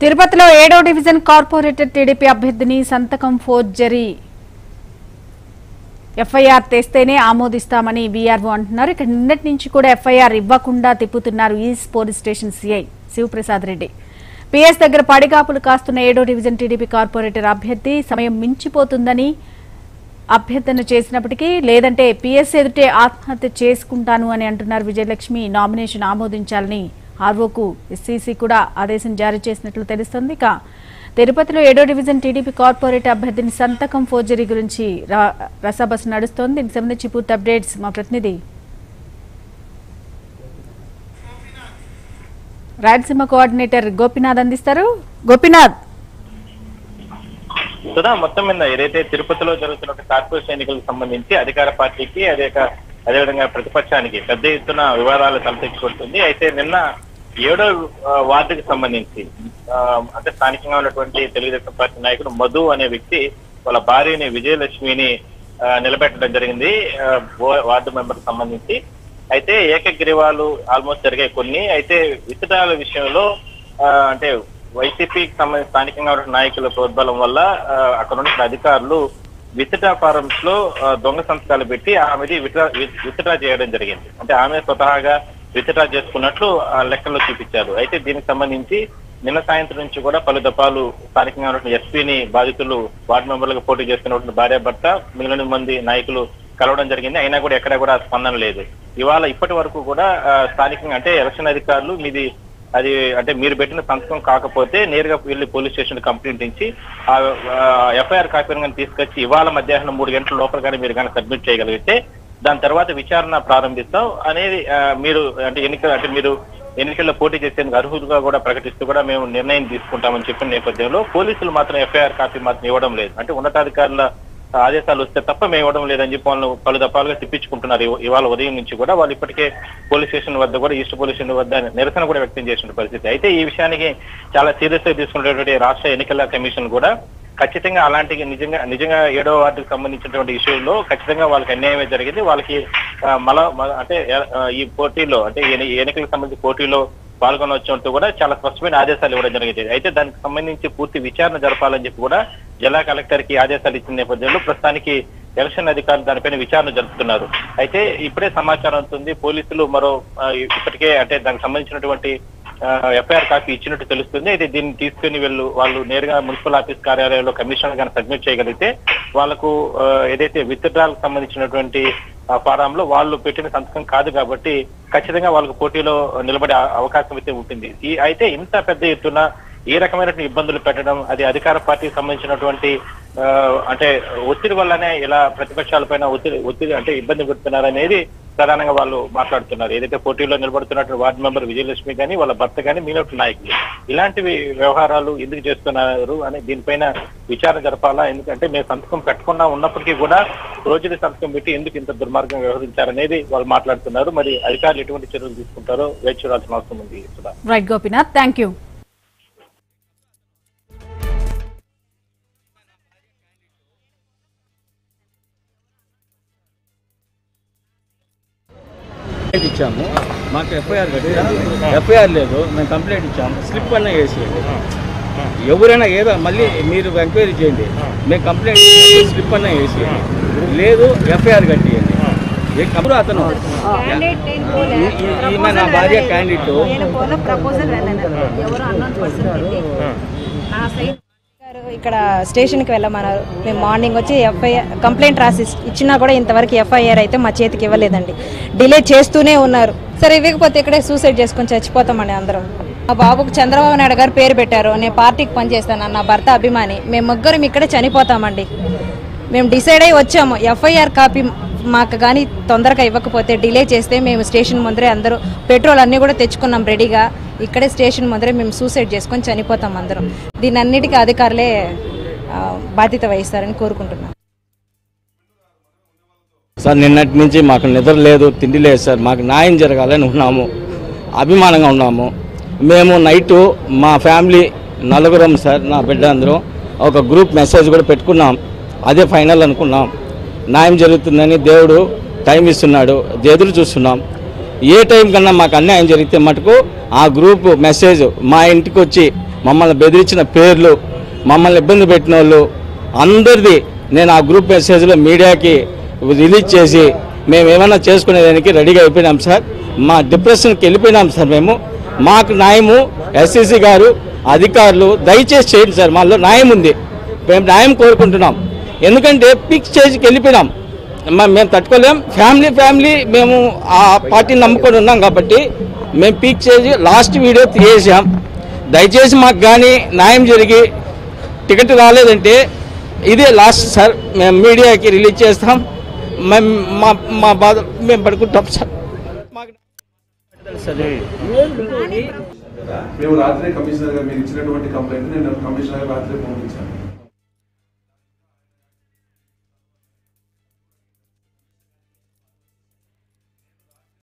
తిరుపతిలో ఏడో division corporator TDP అభ్యర్థిని సంతకం ఫోర్జరీ ఎఫ్ఐఆర్ తెస్తేనే ఆమోదిస్తామని వీఆర్ఓ అంటున్నారు ఇక నిన్నటి నుంచి కూడా ఎఫ్ఐఆర్ ఇవ్వకుండా తిప్పుతున్నారు east police station CI Shivaprasad Reddy PS దగ్గర పడిగాపులు కాస్తున్న ఏడో డివిజన్ టీడీపీ కార్పొరేటర్ అభ్యర్థి సమయం మించిపోతుందని అభ్యర్థన చేసినప్పటికీ లేదంటే పిఎస్ ఎదుటే ఆత్మహత్య చేసుకుంటాను అని అంటున్నారు విజయలక్ష్మి నామినేషన్ ఆమోదించాలని ఆర్ఓకు ఎస్సీసీ కూడా ఆదేశం జారీ చేసినట్లు తెలుస్తోంది ఇక తిరుపతిలో ఏడో డివిజన్ టీడీపీ కార్పొరేట్ అభ్యర్థిని సంతకం ఫోర్జరీ గురించి ర- రసాబస్ నడుస్తోంది దీనికి సంబంధించి పూర్తి అప్డేట్స్ మా ప్రతినిధి రాయలసీమ కోఆర్డినేటర్ గోపినాథ్ అందిస్తారు గోపినాథ్ సుధా మొత్తం మీద ఏదైతే తిరుపతిలో జరుగుతున్న కార్పొరేషన్ ఎన్నికలకు సంబంధించి అధికార పార్టీకి అదే అదేవిధంగా ప్రతిపక్షానికి పెద్ద ఎత్తున వివాదాలు తలెత్తుకుంటుంది అయితే నిన్న ఏడో ఆ, వార్డుకి సంబంధించి ఆ, అంటే స్థానికంగా ఉన్నటువంటి తెలుగుదేశం పార్టీ నాయకుడు మధు అనే వ్యక్తి వాళ్ళ భార్యని విజయలక్ష్మిని ఆ, నిలబెట్టడం జరిగింది ఆ, వా- వార్డు మెంబర్ సంబంధించి అయితే ఏకగ్రీవాలు ఆల్మోస్ట్ జరిగాయి కొన్ని అయితే విత్తనాల విషయంలో ఆ, అంటే వైసీపీకి సంబంధించి స్థానికంగా ఉన్న నాయకుల ప్రోద్బలం వల్ల ఆ, అక్కడ ఉన్న అధికారులు విత్డ్రా ఫారమ్స్ లో ఆ, దొంగ సంతకాలు పెట్టి ఆమెది విత్డ్రా విత్డ్రా చేయడం జరిగింది అంటే ఆమె స్వతహాగా విత్డ్రా చేసుకున్నట్లు ఆ లెక్కల్లో చూపించారు అయితే దీనికి సంబంధించి నిన్న సాయంత్రం నుంచి కూడా పలు దఫాలు స్థానికంగా ఉన్నటువంటి ఎస్పీని బాధితులు వార్డు మెంబర్లుగా పోటీ చేస్తున్నటువంటి భార్య భర్త మిగిలిన మంది నాయకులు కలవడం జరిగింది అయినా కూడా ఎక్కడ కూడా స్పందన లేదు ఇవాళ ఇప్పటి వరకు కూడా ఆ, స్థానికంగా అంటే ఎలక్షన్ అధికారులు మీది అది అంటే మీరు పెట్టిన సంతకం కాకపోతే నేరుగా వెళ్ళి పోలీస్ స్టేషన్ కంప్లైంట్ ఇచ్చి ఆ ఎఫ్ఐఆర్ కాపీ కానీ తీసుకొచ్చి ఇవాళ మధ్యాహ్నం మూడు గంటల లోపల కానీ మీరు కానీ సబ్మిట్ చేయగలిగితే దాని తర్వాత విచారణ ప్రారంభిస్తాం అనేది ఆ, మీరు అంటే ఎన్నిక అంటే మీరు ఎన్నికల్లో పోటీ చేసేందుకు అర్హులుగా కూడా ప్రకటిస్తూ కూడా మేము నిర్ణయం తీసుకుంటామని చెప్పిన నేపథ్యంలో పోలీసులు మాత్రం ఎఫ్ఐఆర్ కాపీ మాత్రం ఇవ్వడం లేదు అంటే ఉన్నతాధికారుల ఆదేశాలు వస్తే తప్ప మేము ఇవ్వడం లేదని చెప్పి వాళ్ళు పలు దఫాలుగా తిప్పించుకుంటున్నారు ఇవ- ఇవాళ ఉదయం నుంచి కూడా వాళ్ళు ఇప్పటికే పోలీస్ స్టేషన్ వద్ద కూడా ఈస్ట్ పోలీస్ స్టేషన్ వద్ద నిరసన కూడా వ్యక్తం చేసిన పరిస్థితి అయితే ఈ విషయానికి చాలా సీరియస్ గా తీసుకున్నటువంటి రాష్ట్ర ఎన్నికల కమిషన్ కూడా ఖచ్చితంగా అలాంటి నిజంగా నిజంగా ఏడో వార్డుకు సంబంధించినటువంటి ఇష్యూలో ఖచ్చితంగా వాళ్ళకి అన్యాయమే జరిగింది వాళ్ళకి ఆ, మల మ- అంటే ఆ, ఈ పోటీలో అంటే ఈ ఎన్ని- ఈ ఎన్నికలకు సంబంధించి పోటీలో పాల్గొనవచ్చంటూ కూడా చాలా స్పష్టమైన ఆదేశాలు ఇవ్వడం జరిగింది అయితే దానికి సంబంధించి పూర్తి విచారణ జరపాలని చెప్పి కూడా జిల్లా కలెక్టర్ కి ఆదేశాలు ఇచ్చిన నేపథ్యంలో ప్రస్తుతానికి ఎలక్షన్ అధికారులు దానిపైన విచారణ జరుపుతున్నారు అయితే ఇప్పుడే సమాచారం అవుతుంది పోలీసులు మరో ఆ, ఇప్పటికే అంటే దానికి సంబంధించినటువంటి ఎఫ్ఐఆర్ కాపీ ఇచ్చినట్టు తెలుస్తుంది అయితే దీన్ని తీసుకుని వెళ్ళు వాళ్ళు నేరుగా మున్సిపల్ ఆఫీస్ కార్యాలయంలో కమిషనర్ గాని సబ్మిట్ చేయగలిగితే వాళ్ళకు ఆ, ఏదైతే విత్డ్రాలకు సంబంధించినటువంటి ఫారం లో వాళ్ళు పెట్టిన సంతకం కాదు కాబట్టి ఖచ్చితంగా వాళ్ళకు పోటీలో నిలబడే అ- అవకాశం అయితే ఉంటుంది ఈ అయితే ఇంత పెద్ద ఎత్తున ఏ రకమైనటువంటి ఇబ్బందులు పెట్టడం అది అధికార పార్టీకి సంబంధించినటువంటి ఆ, అంటే ఒత్తిడి వల్లనే ఇలా ప్రతిపక్షాలపైన ఒత్తిడి ఒత్తిడి అంటే ఇబ్బంది పెడుతున్నారు అనేది ప్రధానంగా వాళ్ళు మాట్లాడుతున్నారు ఏదైతే పోటీలో నిలబడుతున్నటువంటి వార్డు మెంబర్ విజయలక్ష్మి కానీ వాళ్ళ భర్త కానీ మిగిలిన నాయకులు ఇలాంటివి వ్యవహారాలు ఎందుకు చేస్తున్నారు అని దీనిపైన విచారణ జరపాలా ఎందుకంటే మేము సంతకం పెట్టకుండా ఉన్నప్పటికీ కూడా రోజుల సంతకం పెట్టి ఎందుకు ఇంత దుర్మార్గం వ్యవహరించారనేది వాళ్ళు మాట్లాడుతున్నారు మరి అధికారులు ఎటువంటి చర్యలు తీసుకుంటారో వేచి చూడాల్సిన అవసరం ఉంది Sudha right Gopinath thank you complaint ఇచ్చాము మాకు ఎఫ్ఐఆర్ కట్టారు ఎఫ్ఐఆర్ లేదు మేము కంప్లైంట్ ఇచ్చాము స్లిప్ అన్న వేసి ఎవరైనా ఏదో మళ్ళీ మీరు ఎంక్వైరీ చేయండి మేము కంప్లైంట్ ఇచ్చాము, స్లిప్ అన్న వేసి లేదు ఎఫ్ఐఆర్ కట్టియండి ఎప్పుడు అతను క్యాండిడేట్ నేను పోలే. ఈ- ఈ- ఈమె నా భార్య క్యాండిడేట్ నేను పోలే ప్రపోజల్ వెళ్ళాను ఎవరు అన్నోన్ పర్సన్ పెట్టి నా సైడ్ గారు ఇక్కడ స్టేషన్కి వెళ్ళమన్నారు మేము మార్నింగ్ వచ్చి ఎఫ్ఐఆర్ కంప్లైంట్ రాసి ఇచ్చినా కూడా ఇంతవరకు ఎఫ్ఐఆర్ అయితే మా చేతికి ఇవ్వలేదండి డిలే చేస్తూనే ఉన్నారు సరే ఇవ్వకపోతే ఇక్కడే సూసైడ్ చేసుకొని చచ్చిపోతామండి అందరం మా బాబుకు చంద్రబాబు నాయుడు గారు పేరు పెట్టారు నేను పార్టీకి పనిచేస్తాను నా భర్త అభిమాని మేము ముగ్గురం ఇక్కడే చనిపోతామండి మేము డిసైడ్ అయ్యి వచ్చాము ఎఫ్ఐఆర్ కాపీ మాకు కానీ తొందరగా ఇవ్వకపోతే డిలే చేస్తే మేము స్టేషన్ ముందరే అందరూ పెట్రోల్ అన్నీ కూడా తెచ్చుకున్నాం రెడీగా ఇక్కడే స్టేషన్ ముందరే మేము సూసైడ్ చేసుకొని చనిపోతాం అందరం దీని అన్నిటికీ అధికారులే ఆ, బాధ్యత వహిస్తారని కోరుకుంటున్నాం సార్ నిన్నటి నుంచి మాకు నిద్ర లేదు తిండి లేదు సార్ మాకు న్యాయం జరగాలని ఉన్నాము అభిమానంగా ఉన్నాము మేము నైటు మా ఫ్యామిలీ నలుగురం సార్ నా బిడ్డ అందరం ఒక గ్రూప్ మెసేజ్ కూడా పెట్టుకున్నాం అదే ఫైనల్ అనుకున్నాం న్యాయం జరుగుతుందని దేవుడు టైం ఇస్తున్నాడు ఎదురు చూస్తున్నాం ఏ టైం కన్నా మాకు అన్యాయం జరిగితే మటుకు ఆ గ్రూప్ మెసేజ్ మా ఇంటికి వచ్చి మమ్మల్ని బెదిరించిన పేర్లు మమ్మల్ని ఇబ్బంది పెట్టిన వాళ్ళు అందరిది నేను ఆ గ్రూప్ మెసేజ్లో మీడియాకి రిలీజ్ చేసి మేము ఏమైనా చేసుకునేదానికి రెడీగా అయిపోయినాం సార్ మా డిప్రెషన్కి వెళ్ళిపోయినాం సార్ మేము మాకు న్యాయము ఎస్సీసీ గారు అధికారులు దయచేసి చేయండి సార్ మాలో న్యాయం ఉంది మేము న్యాయం కోరుకుంటున్నాం ఎందుకంటే పిక్ స్టేజ్కి వెళ్ళిపోయినాం మ- మేము తట్టుకోలేం ఫ్యామిలీ ఫ్యామిలీ మేము ఆ పార్టీని నమ్ముకొని ఉన్నాం కాబట్టి మేము పీక్ చేసి లాస్ట్ వీడియో తీసేసాం దయచేసి మాకు కానీ న్యాయం జరిగి టికెట్ రాలేదంటే ఇదే లాస్ట్ సార్ మేము మీడియాకి రిలీజ్ చేస్తాం మేము మా మా బాధ మేము పడుకుంటాం సార్ మాకు మేము రాత్రి కమిషనర్ గారు మీరు ఇచ్చినటువంటి కంప్లైంట్ నేను కమిషనర్ గారు రాత్రి పంపించాను